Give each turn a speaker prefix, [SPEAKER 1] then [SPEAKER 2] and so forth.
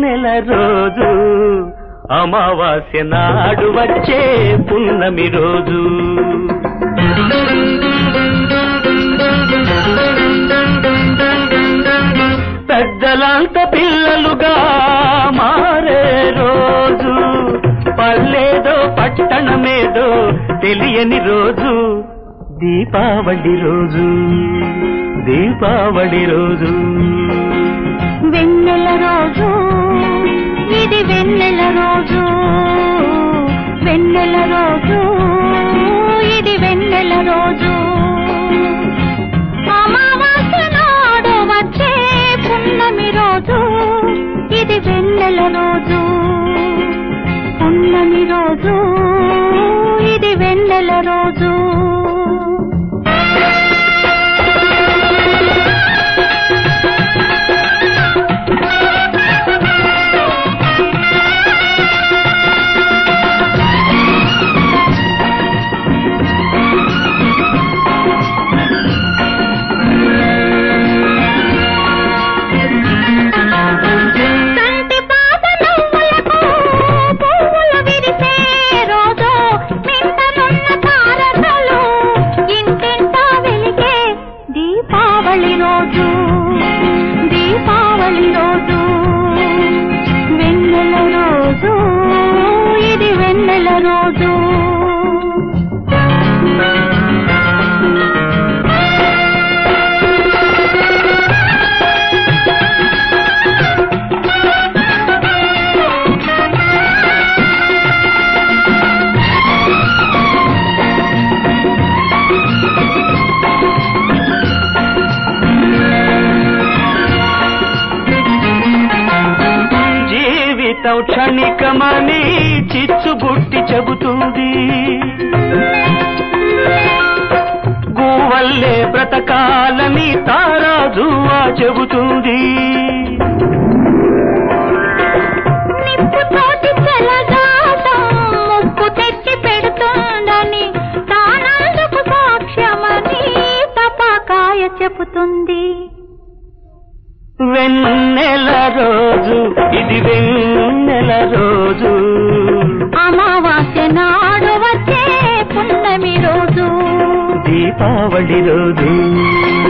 [SPEAKER 1] వెన్నెల రోజు అమావాస్య నాడు వచ్చే పున్నమి రోజు పెద్దలంత పిల్లలుగా మారే రోజు పల్లెదో పట్టణమేదో తెలియని రోజు దీపావళి రోజు దీపావళి రోజు
[SPEAKER 2] వెన్నెల రోజు ఇది వెన్నెల రోజు వెన్నెల రోజు ఇది వెన్నెల రోజు అమావాస్య నాడు వచ్చే పున్నమి రోజు ఇది వెన్నెల రోజు పున్నమి రోజు ఇది వెన్నెల రోజు కంటి పాప నవ్వులకు పువ్వులు విరిసే రోజు మింటనున్న తారకలు ఇంటింటా వెలిగే దీపావళి రోజు దీపావళి రోజు వెన్నెల రోజు ఇది వెన్నెల రోజు
[SPEAKER 1] జీవితం క్షణికమని చిచ్చుబుట్టి చెబుతుంది గూవల్లే బ్రతకాలని తారాజువా చెబుతుంది
[SPEAKER 2] నిప్పుతోటి చెలగాటం ముప్పు తెచ్చి పెడుతుందని తానందుకు సాక్ష్యమని తపాకాయ చెబుతుంది
[SPEAKER 1] వెన్నెల రోజు ఇది వెన్నెల రోజు
[SPEAKER 2] అమావాస్య నాడు వచ్చే పున్నమి రోజు
[SPEAKER 1] దీపావళి రోజు